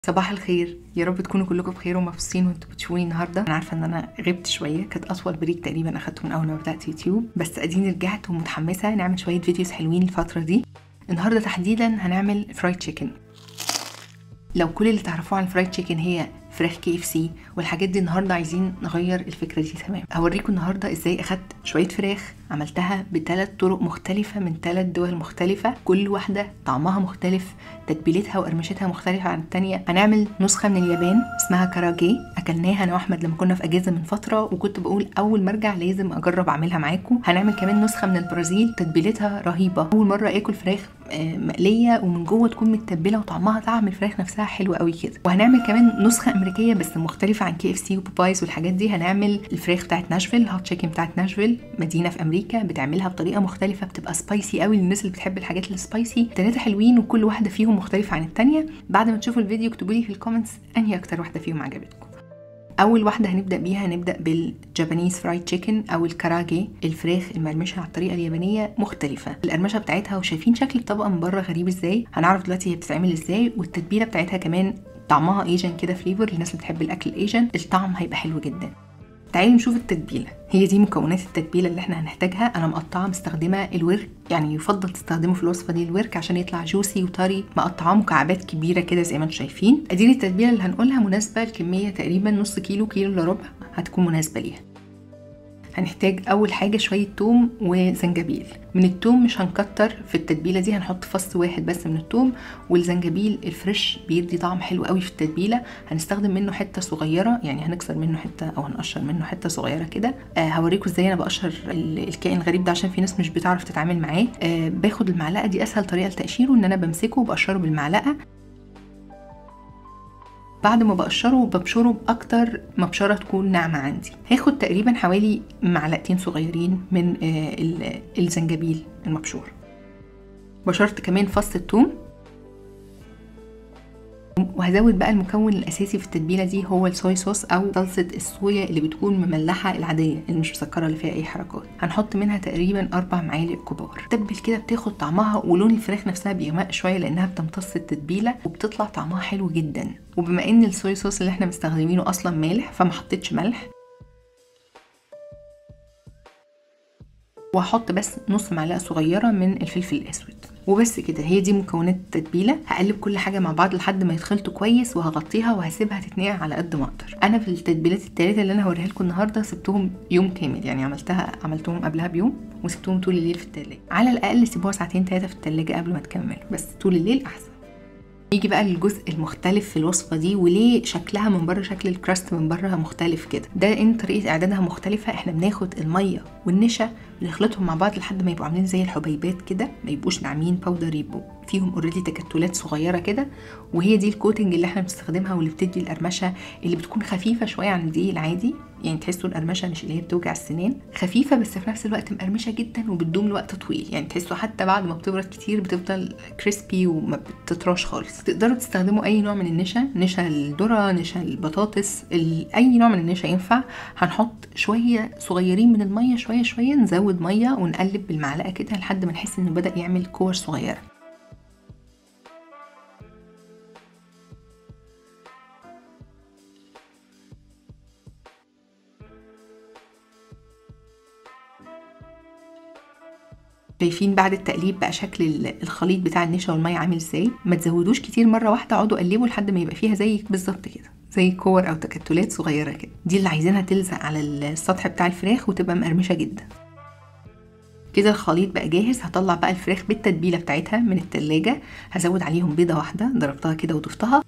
صباح الخير يا رب تكونوا كلكم بخير ومبسوطين وانتوا بتشوفوني النهارده انا عارفه ان انا غبت شويه كانت اطول بريك تقريبا اخدته من اول ما بدات يوتيوب بس اديني رجعت ومتحمسه نعمل شويه فيديوز حلوين الفتره دي النهارده تحديدا هنعمل فرايد تشيكن لو كل اللي تعرفوه عن الفرايد تشيكن هي فراخ كي اف سي والحاجات دي النهارده عايزين نغير الفكره دي تمام هوريكم النهارده ازاي اخدت شويه فراخ عملتها بثلاث طرق مختلفه من ثلاث دول مختلفه كل واحده طعمها مختلف تتبيلتها وقرمشتها مختلفه عن الثانيه هنعمل نسخه من اليابان اسمها كاراجي اكلناها انا واحمد لما كنا في اجازه من فتره وكنت بقول اول ما ارجع لازم اجرب اعملها معاكم هنعمل كمان نسخه من البرازيل تتبيلتها رهيبه اول مره اكل فراخ مقليه ومن جوه تكون متبله وطعمها طعم الفراخ نفسها حلو قوي كده وهنعمل كمان نسخه امريكيه بس مختلفه عن كي اف سي وبوبايز والحاجات دي هنعمل الفراخ بتاعت ناشفيل هوت تشيكن بتاعت ناشفيل مدينه في امريكا بتعملها بطريقه مختلفه بتبقى سبايسي قوي للناس اللي بتحب الحاجات السبايسي ثلاثه حلوين وكل واحده فيهم مختلفه عن الثانيه بعد ما تشوفوا الفيديو اكتبوا لي في الكومنتس انهي اكتر واحده فيهم عجبتكم اول واحده هنبدا بيها هنبدا بالجابانيز فرايد تشيكن او الكراجي الفراخ المرمشه على الطريقه اليابانيه مختلفه القرمشه بتاعتها وشايفين شكل الطبقه من بره غريب ازاي هنعرف دلوقتي هي بتتعمل ازاي والتتبيله بتاعتها كمان طعمها ايجن كده فليفر للناس اللي بتحب الاكل الايجن الطعم هيبقى حلو جدا تعالوا نشوف التتبيله هي دي مكونات التتبيله اللي احنا هنحتاجها انا مقطعه مستخدمه الورك يعني يفضل تستخدموا في الوصفه دي الورك عشان يطلع جوسي وطري مقطعاه مكعبات كبيره كده زي ما انتم شايفين ادي التتبيله اللي هنقولها مناسبه لكميه تقريبا نص كيلو كيلو الا ربع هتكون مناسبه ليها هنحتاج اول حاجه شويه توم وزنجبيل من التوم مش هنكتر في التتبيله دي هنحط فص واحد بس من التوم والزنجبيل الفريش بيدي طعم حلو قوي في التتبيله هنستخدم منه حته صغيره يعني هنكسر منه حته او هنقشر منه حته صغيره كده آه هوريكم ازاي انا بقشر الكائن الغريب ده عشان في ناس مش بتعرف تتعامل معاه آه باخد المعلقه دي اسهل طريقه لتقشيره ان انا بمسكه وبقشره بالمعلقه بعد ما بقشره ببشره باكتر مبشره تكون ناعمه عندي هاخد تقريبا حوالي معلقتين صغيرين من الزنجبيل المبشور بشرت كمان فص الثوم وهزود بقى المكون الاساسي في التتبيله دي هو الصويا صوص او صلصه الصويا اللي بتكون مملحه العاديه اللي مش مسكره اللي فيها اي حركات هنحط منها تقريبا اربع معالق كبار تتبل كده بتاخد طعمها ولون الفراخ نفسها بيغمق شويه لانها بتمتص التتبيله وبتطلع طعمها حلو جدا وبما ان الصويا صوص اللي احنا مستخدمينه اصلا مالح فما حطيتش ملح وهحط بس نص معلقه صغيره من الفلفل الاسود وبس كده هي دي مكونات التتبيله هقلب كل حاجه مع بعض لحد ما يتخلطوا كويس وهغطيها وهسيبها تتنقع على قد ما اقدر انا في التتبيلات الثلاثه اللي انا هوريها لكم النهارده سبتهم يوم كامل يعني عملتها عملتهم قبلها بيوم وسبتهم طول الليل في التلاجة على الاقل سيبوها ساعتين ثلاثه في التلاجة قبل ما تكملوا بس طول الليل احسن نيجي بقى للجزء المختلف في الوصفه دي وليه شكلها من بره شكل الكراست من بره مختلف كده ده ان طريقه اعدادها مختلفه احنا بناخد الميه والنشا بنخلطهم مع بعض لحد ما يبقوا عاملين زي الحبيبات كده ما يبقوش ناعمين باودر يبقوا فيهم اوريدي تكتلات صغيره كده وهي دي الكوتنج اللي احنا بنستخدمها واللي بتدي القرمشه اللي بتكون خفيفه شويه عن الدقيق العادي يعني تحسوا القرمشه مش اللي هي بتوجع السنان خفيفه بس في نفس الوقت مقرمشه جدا وبتدوم لوقت طويل يعني تحسوا حتى بعد ما بتبرد كتير بتفضل كريسبي وما بتطراش خالص تقدروا تستخدموا اي نوع من النشا نشا الذره نشا البطاطس اي نوع من النشا ينفع هنحط شويه صغيرين من الميه شويه شويه نزود ميه ونقلب بالمعلقه كده لحد ما نحس انه بدا يعمل كور صغيره شايفين بعد التقليب بقى شكل الخليط بتاع النشا والميه عامل ازاي ما تزودوش كتير مره واحده اقعدوا قلبوا لحد ما يبقى فيها زي بالظبط كده زي كور او تكتلات صغيره كده دي اللي عايزينها تلزق على السطح بتاع الفراخ وتبقى مقرمشه جدا كده الخليط بقى جاهز هطلع بقى الفراخ بالتتبيله بتاعتها من التلاجة هزود عليهم بيضه واحده ضربتها كده وضفتها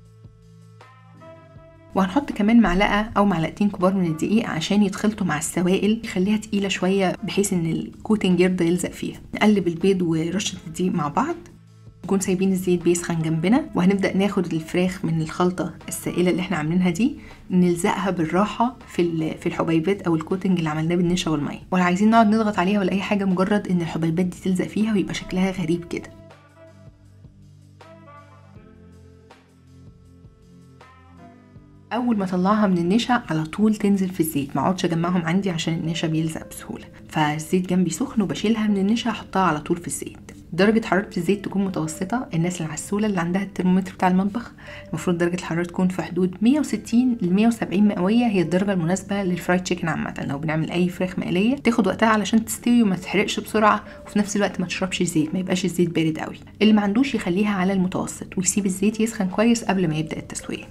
وهنحط كمان معلقه او معلقتين كبار من الدقيق عشان يتخلطوا مع السوائل يخليها تقيله شويه بحيث ان الكوتنج يرضى يلزق فيها نقلب البيض ورشه الدقيق مع بعض نكون سايبين الزيت بيسخن جنبنا وهنبدا ناخد الفراخ من الخلطه السائله اللي احنا عاملينها دي نلزقها بالراحه في في الحبيبات او الكوتنج اللي عملناه بالنشا والميه ولا عايزين نقعد نضغط عليها ولا اي حاجه مجرد ان الحبيبات دي تلزق فيها ويبقى شكلها غريب كده اول ما اطلعها من النشا على طول تنزل في الزيت ما اقعدش اجمعهم عندي عشان النشا بيلزق بسهوله فالزيت جنبي سخن وبشيلها من النشا احطها على طول في الزيت درجة حرارة الزيت تكون متوسطة الناس العسولة اللي عندها الترمومتر بتاع المطبخ المفروض درجة الحرارة تكون في حدود 160 ل 170 مئوية هي الدرجة المناسبة للفرايد تشيكن عامة لو بنعمل أي فراخ مقلية تاخد وقتها علشان تستوي وما تتحرقش بسرعة وفي نفس الوقت ما تشربش زيت ما يبقاش الزيت بارد قوي اللي ما عندوش يخليها على المتوسط ويسيب الزيت يسخن كويس قبل ما يبدأ التسوية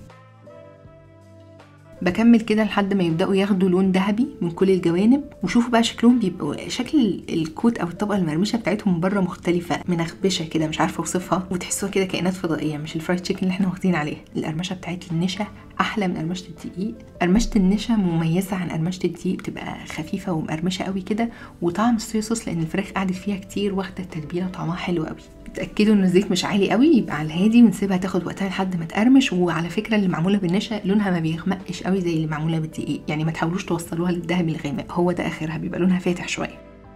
بكمل كده لحد ما يبداوا ياخدوا لون ذهبي من كل الجوانب وشوفوا بقى شكلهم بيبقوا شكل الكوت او الطبقه المرمشه بتاعتهم من بره مختلفه منخبشه كده مش عارفه اوصفها وتحسوها كده كائنات فضائيه مش الفرايد تشيكن اللي احنا واخدين عليه القرمشه بتاعت النشا احلى من قرمشه الدقيق قرمشه النشا مميزه عن قرمشه الدقيق بتبقى خفيفه ومقرمشه قوي كده وطعم الصويا صوص لان الفراخ قعدت فيها كتير واخده التتبيله وطعمها حلو قوي اتاكدوا ان الزيت مش عالي قوي يبقى على الهادي ونسيبها تاخد وقتها لحد ما تقرمش وعلى فكره اللي معموله بالنشا لونها ما بيغمقش قوي زي اللي معموله بالدقيق يعني ما تحاولوش توصلوها للذهبي الغامق هو ده اخرها بيبقى لونها فاتح شويه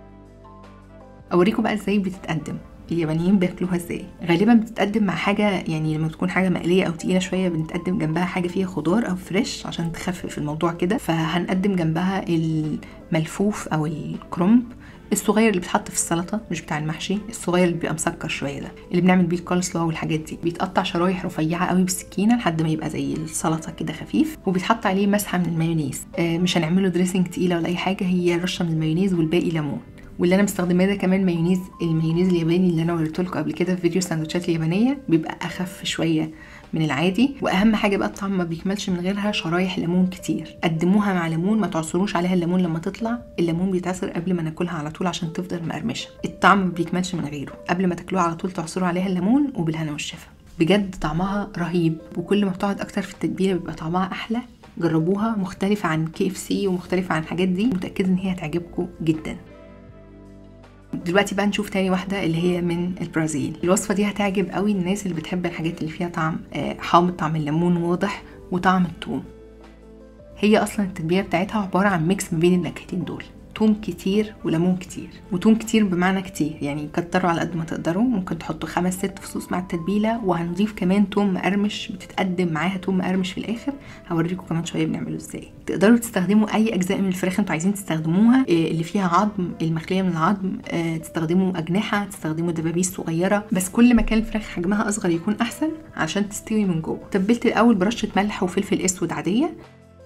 اوريكم بقى ازاي بتتقدم اليابانيين بياكلوها ازاي غالبا بتتقدم مع حاجه يعني لما تكون حاجه مقليه او تقيله شويه بنتقدم جنبها حاجه فيها خضار او فريش عشان تخفف الموضوع كده فهنقدم جنبها الملفوف او الكرنب الصغير اللي بيتحط في السلطه مش بتاع المحشي الصغير اللي بيبقى مسكر شويه ده اللي بنعمل بيه الكولسلو والحاجات دي بيتقطع شرايح رفيعه قوي بالسكينه لحد ما يبقى زي السلطه كده خفيف وبيتحط عليه مسحه من المايونيز آه مش هنعمله دريسنج تقيله ولا اي حاجه هي رشه من المايونيز والباقي ليمون واللي انا مستخدماه ده كمان مايونيز المايونيز الياباني اللي انا وريته لكم قبل كده في فيديو السندوتشات اليابانيه بيبقى اخف شويه من العادي واهم حاجه بقى الطعم ما بيكملش من غيرها شرايح ليمون كتير قدموها مع ليمون ما تعصروش عليها الليمون لما تطلع الليمون بيتعصر قبل ما ناكلها على طول عشان تفضل مقرمشه الطعم ما بيكملش من غيره قبل ما تاكلوها على طول تعصروا عليها الليمون وبالهنا والشفا بجد طعمها رهيب وكل ما بتقعد اكتر في التتبيله بيبقى طعمها احلى جربوها مختلفة عن كي اف سي ومختلفة عن الحاجات دي متأكدة ان هي هتعجبكم جدا دلوقتي بقى نشوف تاني واحدة اللي هي من البرازيل الوصفة دي هتعجب قوي الناس اللي بتحب الحاجات اللي فيها طعم حامض طعم الليمون واضح وطعم الثوم هي اصلا التتبيله بتاعتها عباره عن ميكس ما بين النكهتين دول توم كتير وليمون كتير وتوم كتير بمعنى كتير يعني كتروا على قد ما تقدروا ممكن تحطوا خمس ست فصوص مع التتبيله وهنضيف كمان توم مقرمش بتتقدم معاها توم مقرمش في الاخر هوريكم كمان شويه بنعمله ازاي تقدروا تستخدموا اي اجزاء من الفراخ انتوا عايزين تستخدموها اللي فيها عظم المخليه من العظم تستخدموا اجنحه تستخدموا دبابيس صغيره بس كل ما كان الفراخ حجمها اصغر يكون احسن عشان تستوي من جوه تبلت الاول برشه ملح وفلفل اسود عاديه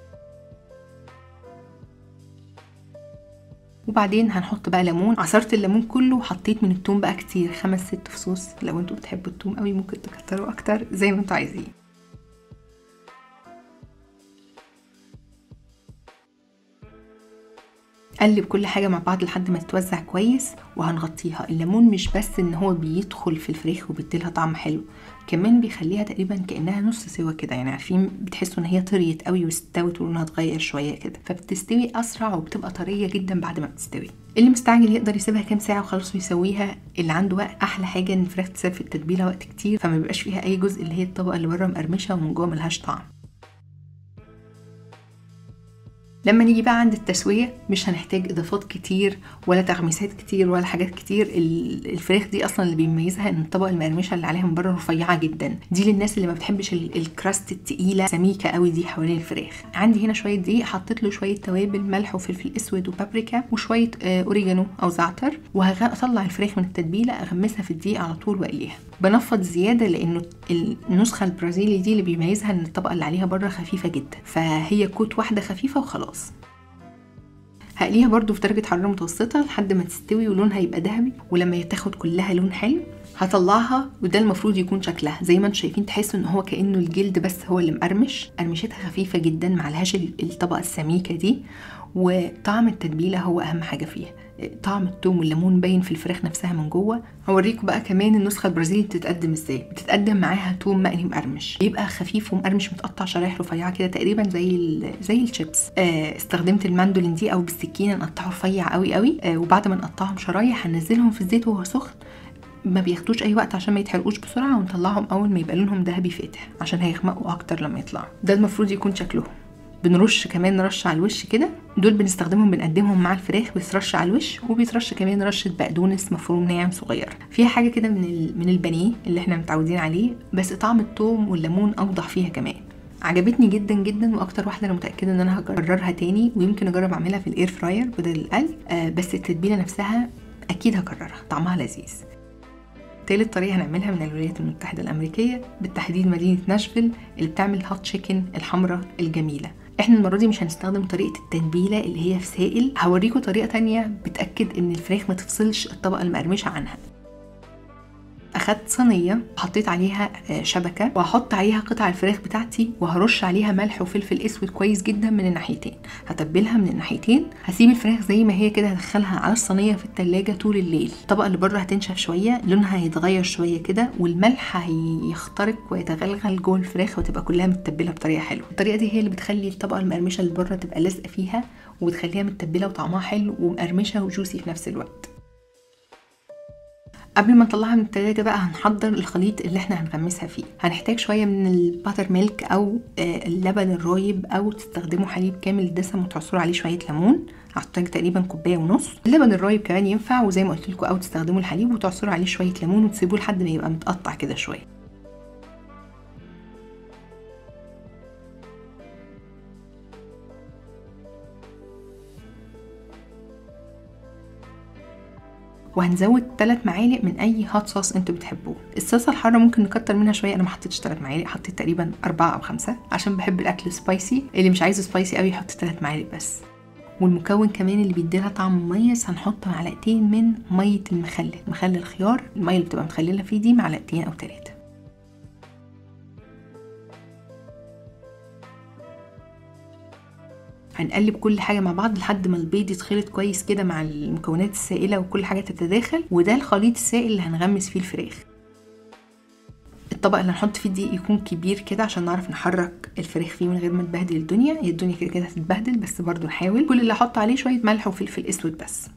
وبعدين هنحط بقى ليمون عصرت الليمون كله وحطيت من التوم بقى كتير خمس ست فصوص لو انتوا بتحبوا التوم قوي ممكن تكتروا اكتر زي ما انتوا عايزين قلب كل حاجة مع بعض لحد ما تتوزع كويس وهنغطيها الليمون مش بس ان هو بيدخل في الفراخ وبيديلها طعم حلو كمان بيخليها تقريبا كانها نص سوا كده يعني عارفين بتحسوا ان هي طريت قوي واستوت ولونها اتغير شويه كده فبتستوي اسرع وبتبقى طريه جدا بعد ما بتستوي اللي مستعجل يقدر يسيبها كام ساعه وخلاص ويسويها اللي عنده وقت احلى حاجه ان الفراخ تسيب في التتبيله وقت كتير فما بيبقاش فيها اي جزء اللي هي الطبقه اللي بره مقرمشه ومن جوه ملهاش طعم لما نيجي بقى عند التسويه مش هنحتاج اضافات كتير ولا تغميسات كتير ولا حاجات كتير الفراخ دي اصلا اللي بيميزها ان الطبقه المقرمشه اللي عليها من بره رفيعه جدا دي للناس اللي ما بتحبش الكراست التقيله سميكه قوي دي حوالين الفراخ عندي هنا شويه دقيق حطيت له شويه توابل ملح وفلفل اسود وبابريكا وشويه اوريجانو او زعتر وهطلع الفراخ من التتبيله اغمسها في الدقيق على طول واقليها بنفض زياده لانه النسخه البرازيلي دي اللي بيميزها ان الطبقه اللي عليها بره خفيفه جدا فهي كوت واحده خفيفه وخلاص هقليها برضو في درجة حرارة متوسطة لحد ما تستوي ولونها يبقى ذهبي ولما تاخد كلها لون حلو هطلعها وده المفروض يكون شكلها زي ما انتم شايفين تحسوا ان هو كانه الجلد بس هو اللي مقرمش قرمشتها خفيفه جدا معلهاش الطبقه السميكه دي وطعم التتبيله هو اهم حاجه فيها طعم التوم والليمون باين في الفراخ نفسها من جوه هوريكم بقى كمان النسخه البرازيلي بتتقدم ازاي بتتقدم معاها توم مقلي مقرمش بيبقى خفيف ومقرمش متقطع شرايح رفيعه كده تقريبا زي زي الشيبس آه استخدمت الماندولين دي او بالسكينه نقطعه رفيع قوي قوي آه وبعد ما نقطعهم شرايح هنزلهم في الزيت وهو سخن ما بياخدوش اي وقت عشان ما يتحرقوش بسرعه ونطلعهم اول ما يبقى لونهم ذهبي فاتح عشان هيغمقوا اكتر لما يطلعوا ده المفروض يكون شكلهم بنرش كمان رش على الوش كده دول بنستخدمهم بنقدمهم مع الفراخ بيترش على الوش وبيترش كمان رشه بقدونس مفروم ناعم صغير فيها حاجه كده من من البانيه اللي احنا متعودين عليه بس طعم الثوم والليمون اوضح فيها كمان عجبتني جدا جدا واكتر واحده انا متاكده ان انا هكررها تاني ويمكن اجرب اعملها في الاير فراير بدل القلي آه بس التتبيله نفسها اكيد هكررها طعمها لذيذ تالت طريقة هنعملها من الولايات المتحدة الأمريكية بالتحديد مدينة ناشفيل اللي بتعمل هوت تشيكن الحمراء الجميلة احنا المرة دي مش هنستخدم طريقة التتبيلة اللي هي في سائل هوريكم طريقة تانية بتأكد ان الفراخ ما تفصلش الطبقة المقرمشة عنها اخدت صينيه حطيت عليها شبكه وهحط عليها قطع الفراخ بتاعتي وهرش عليها ملح وفلفل اسود كويس جدا من الناحيتين هتبلها من الناحيتين هسيب الفراخ زي ما هي كده هدخلها على الصينيه في التلاجة طول الليل الطبقه اللي بره هتنشف شويه لونها هيتغير شويه كده والملح هيخترق ويتغلغل جوه الفراخ وتبقى كلها متبله بطريقه حلوه الطريقه دي هي اللي بتخلي الطبقه المقرمشه اللي بره تبقى لازقه فيها وبتخليها متبله وطعمها حلو ومقرمشه وجوسي في نفس الوقت قبل ما نطلعها من التلاجة بقى هنحضر الخليط اللي احنا هنغمسها فيه هنحتاج شوية من الباتر ميلك او اللبن الرايب او تستخدموا حليب كامل الدسم وتعصروا عليه شوية ليمون هحتاج تقريبا كوباية ونص اللبن الرايب كمان ينفع وزي ما قلت لكم او تستخدموا الحليب وتعصروا عليه شوية ليمون وتسيبوه لحد ما يبقى متقطع كده شوية وهنزود 3 معالق من اي هوت صوص انتوا بتحبوه الصلصه الحاره ممكن نكتر منها شويه انا ما حطيتش 3 معالق حطيت تقريبا 4 او 5 عشان بحب الاكل سبايسي اللي مش عايزه سبايسي قوي يحط 3 معالق بس والمكون كمان اللي بيديلها طعم مميز هنحط معلقتين من ميه المخلل مخلل الخيار الميه اللي بتبقى مخلله فيه دي معلقتين او 3 هنقلب كل حاجه مع بعض لحد ما البيض يتخلط كويس كده مع المكونات السائله وكل حاجه تتداخل وده الخليط السائل اللي هنغمس فيه الفراخ الطبق اللي هنحط فيه دي يكون كبير كده عشان نعرف نحرك الفراخ فيه من غير ما تبهدل الدنيا هي الدنيا كده كده هتتبهدل بس برضو نحاول كل اللي هحط عليه شويه ملح وفلفل اسود بس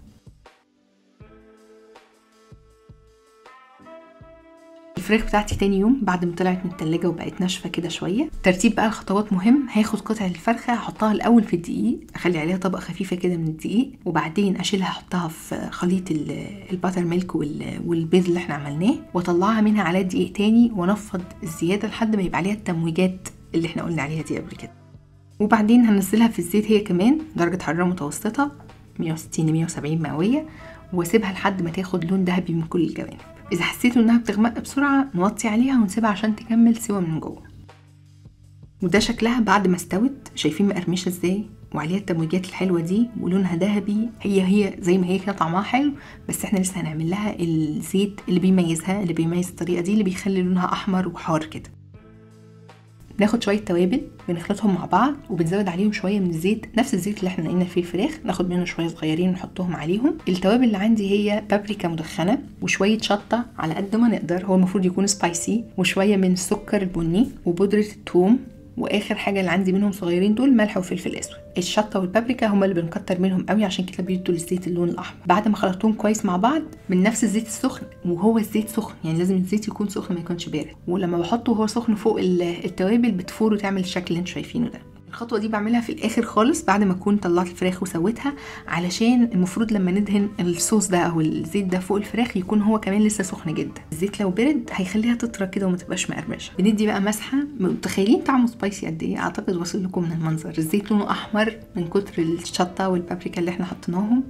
الفراخ بتاعتي تاني يوم بعد ما طلعت من التلاجة وبقت ناشفة كده شوية ترتيب بقى الخطوات مهم هاخد قطعة الفرخة احطها الاول في الدقيق اخلي عليها طبقة خفيفة كده من الدقيق وبعدين اشيلها احطها في خليط الباتر ميلك والبيض اللي احنا عملناه واطلعها منها على دقيق تاني وانفض الزيادة لحد ما يبقى عليها التمويجات اللي احنا قلنا عليها دي قبل كده وبعدين هنزلها في الزيت هي كمان درجة حرارة متوسطة 160 ل 170 مئوية واسيبها لحد ما تاخد لون ذهبي من كل الجوانب اذا حسيتوا انها بتغمق بسرعه نوطي عليها ونسيبها عشان تكمل سوا من جوه وده شكلها بعد ما استوت شايفين مقرمشه ازاي وعليها التمويجات الحلوه دي ولونها ذهبي هي هي زي ما هي كده طعمها حلو بس احنا لسه هنعمل لها الزيت اللي بيميزها اللي بيميز الطريقه دي اللي بيخلي لونها احمر وحار كده بناخد شويه توابل بنخلطهم مع بعض وبنزود عليهم شويه من الزيت نفس الزيت اللي احنا نقينا فيه الفراخ ناخد منه شويه صغيرين ونحطهم عليهم التوابل اللي عندي هي بابريكا مدخنه وشويه شطه على قد ما نقدر هو المفروض يكون سبايسي وشويه من السكر البني وبودره الثوم واخر حاجه اللي عندي منهم صغيرين دول ملح وفلفل اسود الشطه والبابريكا هما اللي بنكتر منهم قوي عشان كده بيدوا للزيت اللون الاحمر بعد ما خلطتهم كويس مع بعض من نفس الزيت السخن وهو الزيت سخن يعني لازم الزيت يكون سخن ما يكونش بارد ولما بحطه وهو سخن فوق التوابل بتفور وتعمل الشكل اللي انتوا شايفينه ده الخطوه دي بعملها في الاخر خالص بعد ما اكون طلعت الفراخ وسويتها علشان المفروض لما ندهن الصوص ده او الزيت ده فوق الفراخ يكون هو كمان لسه سخن جدا الزيت لو برد هيخليها تطرى كده وما تبقاش مقرمشه بندي بقى مسحه متخيلين طعمه سبايسي قد ايه اعتقد واصل لكم من المنظر الزيت لونه احمر من كتر الشطه والبابريكا اللي احنا حطيناهم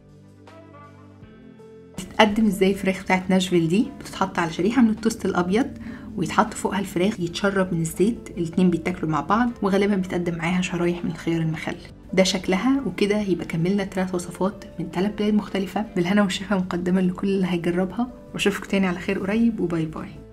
بتتقدم ازاي الفراخ بتاعت ناشفيل دي بتتحط على شريحه من التوست الابيض ويتحط فوقها الفراخ يتشرب من الزيت الاتنين بيتاكلوا مع بعض وغالبا بيتقدم معاها شرايح من الخيار المخلل ده شكلها وكده يبقى كملنا ثلاث وصفات من ثلاث بلاد مختلفة بالهنا والشفا مقدما لكل اللي هيجربها واشوفكم تاني على خير قريب وباي باي